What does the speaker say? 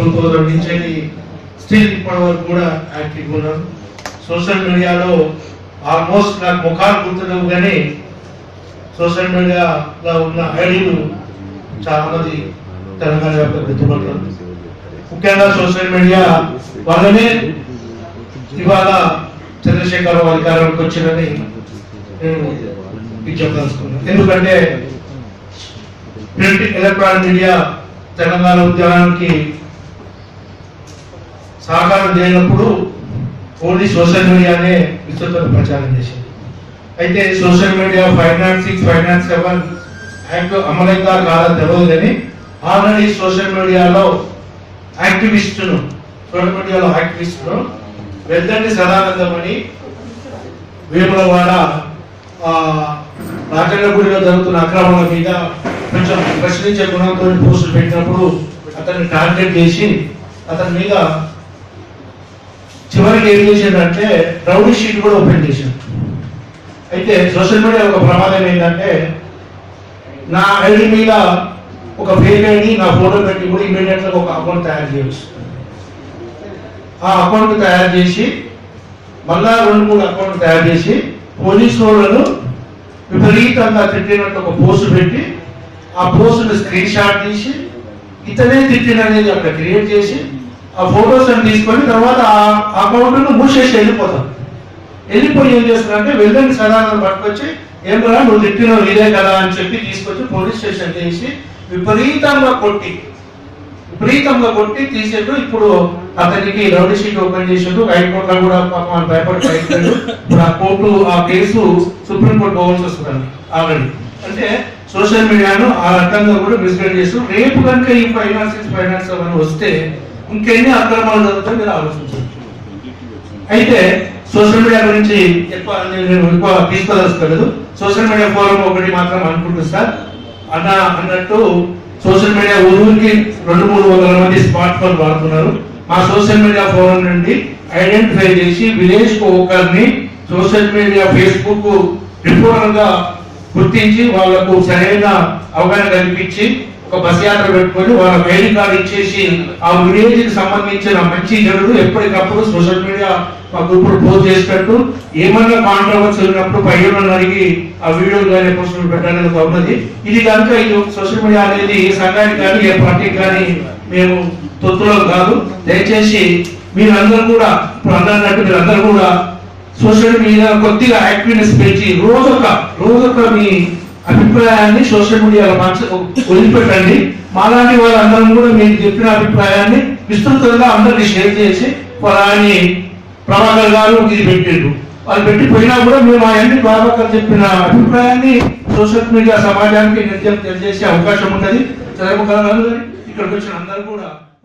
two thousand నుంచి వెళ్ళి still ఇప్పటి వరకు కూడా యాక్టివ్ ఉన్నారు సోషల్ మీడియాలో ఆల్మోస్ట్ నాకు ముఖాలు గుర్తులేవు కానీ సోషల్ మీడియాలో ఉన్న ఐడీలు చాలా మంది తెలంగాణ యొక్క గుర్తుపడతారు ముఖ్యంగా సోషల్ మీడియా వల్లనే ఇవాళ చంద్రశేఖర్ అధికారంలోకి వచ్చినని నేను మీకు చెప్పదలుచుకున్నాను ఎందుకంటే ప్రింట్ ఎలక్ట్రానిక్ మీడియా తెలంగాణ ఉద్యమానికి సహకారం చేయనప్పుడు ఓన్లీ సోషల్ మీడియానే విస్తృతంగా ప్రచారం చేసింది అయితే social media five not six five not seven act అమలైందా కాదా తెలియదు కానీ ఆల్రెడీ సోషల్ మీడియాలో యాక్టివిస్టును సోషల్ మీడియాలో యాక్టివిస్టును వెల్దండి సదానందం అని వేములవాడ ఆ, రాజన్న గుడిలో జరుగుతున్న అక్రమాల మీద కొంచెం ప్రశ్నించే గుణంతో పోస్టులు పెట్టినప్పుడు అతన్ని టార్గెట్ చేసి అతని మీద చివరికి ఏం చేసిందంటే రౌడీ షీట్ కూడా ఓపెన్ చేశాడు అయితే సోషల్ మీడియా ఒక ప్రమాదం ఏంటంటే నా ఐడి మీద ఒక ఫేక్ ఐడి నా ఫోటో పెట్టి కూడా ఇమీడియట్ గా ఒక అకౌంట్ తయారు చేయవచ్చు ఆ అకౌంట్ తయారు చేసి మళ్ళా రెండు మూడు అకౌంట్ తయారు చేసి పోలీస్ వాళ్ళను విపరీతంగా తిట్టినట్టు ఒక పోస్ట్ పెట్టి ఆ పోస్ట్ స్క్రీన్ షాట్ తీసి ఇతనే తిట్టిననేది అక్కడ క్రియేట్ చేసి ఆ ఫొటోస్ అని తీసుకొని తర్వాత ఆ అకౌంట్ మూసేసి వెళ్ళిపోతాం వెళ్ళిపోయి ఏం చేస్తారంటే వెళ్ళని సదానందం పట్టుకొచ్చి ఏం రా నువ్వు తిట్టినావు ఇదే కదా అని చెప్పి తీసుకొచ్చి పోలీస్ స్టేషన్ చేసి విపరీతంగా కొట్టి విపరీతంగా కొట్టి తీసేట్టు ఇప్పుడు అతనికి రౌడీ షీట్ ఓపెన్ చేసిండు హైకోర్టులో కూడా పాపం ఆయన భయపడి అయిపోయాడు ఇప్పుడు ఆ కోర్టు ఆ కేసు సుప్రీం కోర్టు పోవాల్సి వస్తుంది ఆల్రెడీ అంటే సోషల్ మీడియాను ఆ రకంగా కూడా మిస్గైడ్ చేస్తూ రేపు కనుక ఈ ఫైనాన్స్ ఫైనాన్స్ అవన్నీ వస్తే ఇంకెన్ని అక్రమాలు జరుగుతాయి మీరు ఆలోచించండి అయితే సోషల్ మీడియా గురించి ఎక్కువ నేను ఎక్కువ తీసుకోదలుచుకోలేదు సోషల్ మీడియా ఫోరం ఒకటి మాత్రం అనుకుంటుంది సార్ అన్న అన్నట్టు సోషల్ మీడియా ఊరికి రెండు మూడు వందల మంది స్మార్ట్ ఫోన్ వాడుతున్నారు మా సోషల్ మీడియా ఫోరం నుండి ఐడెంటిఫై చేసి విలేజ్ కు ఒకరిని సోషల్ మీడియా ఫేస్బుక్ రిపోర్టర్ గా గుర్తించి వాళ్లకు సరైన అవగాహన కల్పించి ఒక బస్ యాత్ర పెట్టుకొని వాళ్ళ ఐడి కార్డు ఇచ్చేసి ఆ విలేజ్ కి సంబంధించిన మంచి చెడులు ఎప్పటికప్పుడు సోషల్ మీడియా మా గ్రూప్ పోస్ట్ చేసినట్టు ఏమన్నా కాంట్రవర్సీ ఉన్నప్పుడు పైన అడిగి ఆ వీడియోలు కానీ పోస్టులు పెట్టాలని ఒక ఉన్నది ఇది కనుక ఇది సోషల్ మీడియా అనేది ఏ సంఘానికి కానీ ఏ పార్టీకి కానీ మేము తొత్తులో కాదు దయచేసి మీరందరూ కూడా ఇప్పుడు అందరినట్టు మీరందరూ కూడా సోషల్ మీడియా కొద్దిగా యాక్టివ్నెస్ పెంచి రోజొక రోజొక మీ అభిప్రాయాన్ని సోషల్ మీడియాలో పంచ వదిలిపెట్టండి మాలాంటి వాళ్ళందరం కూడా మీరు చెప్పిన అభిప్రాయాన్ని విస్తృతంగా అందరికి షేర్ చేసి ఫలాని ప్రభాకర్ గారు ఇది పెట్టిండ్రు వాళ్ళు పెట్టిపోయినా కూడా మేము అవన్నీ ప్రభాకర్ చెప్పిన అభిప్రాయాన్ని సోషల్ మీడియా సమాజానికి నిర్జం తెలియజేసే అవకాశం ఉంటుంది చంద్రబాబు గారు ఇక్కడికి వచ్చిన అందరూ కూడా